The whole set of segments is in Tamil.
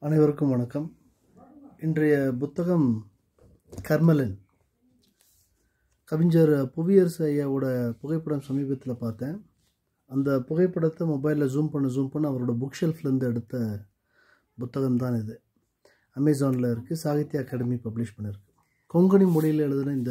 அனைவருக்கும் வணக்கம் இன்றைய புத்தகம் கர்மலன் கவிஞர் புவியரசு ஐயாவோட புகைப்படம் சமீபத்தில் பார்த்தேன் அந்த புகைப்படத்தை மொபைலில் ஜூம் பண்ண ஜூம் பண்ண அவரோட புக் ஷெல்ஃப்லேருந்து எடுத்த புத்தகம் தான் இது அமேசானில் இருக்குது சாகித்ய அகாடமி பப்ளிஷ் பண்ணியிருக்கு கொங்கணி மொழியில் எழுதின இந்த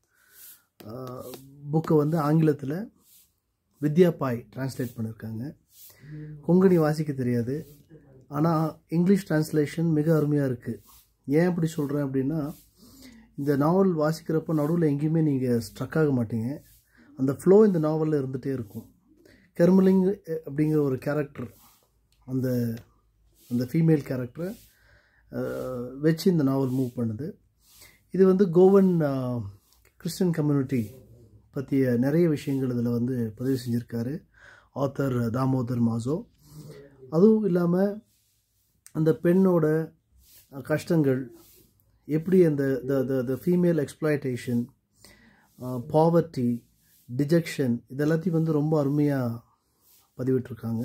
புக்கை வந்து ஆங்கிலத்தில் வித்யா பாய் டிரான்ஸ்லேட் பண்ணியிருக்காங்க கொங்கணி வாசிக்க தெரியாது ஆனால் இங்கிலீஷ் டிரான்ஸ்லேஷன் மிக அருமையாக இருக்குது ஏன் அப்படி சொல்கிறேன் அப்படின்னா இந்த நாவல் வாசிக்கிறப்போ நடுவில் எங்கேயுமே நீங்கள் ஸ்ட்ரக் ஆக மாட்டீங்க அந்த ஃப்ளோ இந்த நாவலில் இருந்துகிட்டே இருக்கும் கெர்மலிங் அப்படிங்கிற ஒரு கேரக்டர் அந்த அந்த ஃபீமேல் கேரக்டரை வச்சு இந்த நாவல் மூவ் பண்ணுது இது வந்து கோவன் கிறிஸ்டின் கம்யூனிட்டி பற்றிய நிறைய விஷயங்கள் இதில் வந்து பதிவு செஞ்சுருக்காரு ஆத்தர் தாமோதர் மாசோ அதுவும் இல்லாமல் அந்த பெண்ணோட கஷ்டங்கள் எப்படி அந்த the the the female exploitation poverty dejection இதெல்லாத்தையும் வந்து ரொம்ப அருமையாக பதிவிட்டிருக்காங்க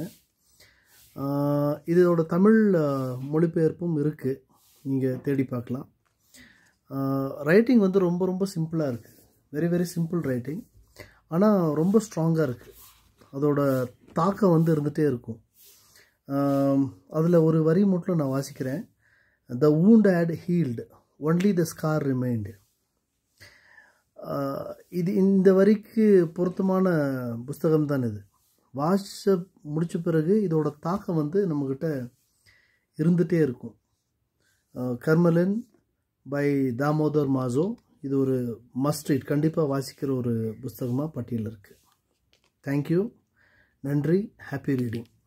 இதோட தமிழ் மொழிபெயர்ப்பும் இருக்குது நீங்கள் தேடி பார்க்கலாம் ரைட்டிங் வந்து ரொம்ப ரொம்ப சிம்பிளாக இருக்குது வெரி வெரி சிம்பிள் ரைட்டிங் ஆனால் ரொம்ப ஸ்ட்ராங்காக இருக்குது அதோட தாக்கம் வந்து இருந்துகிட்டே இருக்கும் அதில் ஒரு வரி மட்டும் நான் வாசிக்கிறேன் the wound that healed only the scar remained இது இந்த வரிக்கு பொருத்தமான புஸ்தகம் தான் இது வாசிச்ச முடித்த பிறகு இதோட தாக்கம் வந்து நம்மக்கிட்ட இருந்துகிட்டே இருக்கும் கர்மலன் பை தாமோதர் மாசோ இது ஒரு மஸ்ட் ரீட் கண்டிப்பாக வாசிக்கிற ஒரு புஸ்தகமாக பட்டியலில் இருக்குது தேங்க்யூ நன்றி ஹாப்பி ரீடிங்